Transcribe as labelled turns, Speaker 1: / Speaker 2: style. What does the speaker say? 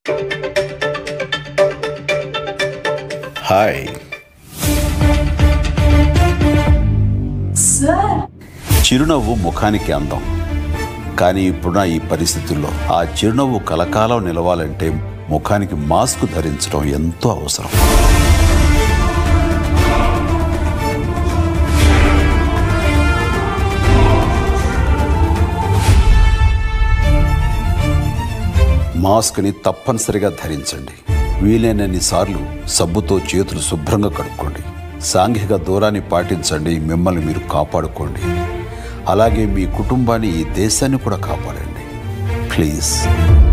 Speaker 1: hi
Speaker 2: sir
Speaker 1: చిరునవ్వు ముఖానికి అందం కానీ ఇప్పుడున్న ఈ పరిస్థితుల్లో ఆ చిరునవ్వు కలకాలం నిలవాలంటే ముఖానికి మాస్క్ ధరించడం ఎంతో అవసరం మాస్క్ని తప్పనిసరిగా ధరించండి వీలైనన్ని సార్లు సబ్బుతో చేతులు శుభ్రంగా కడుక్కోండి సాంఘిక దూరాన్ని పాటించండి మిమ్మల్ని మీరు కాపాడుకోండి అలాగే మీ కుటుంబాన్ని ఈ దేశాన్ని కూడా కాపాడండి ప్లీజ్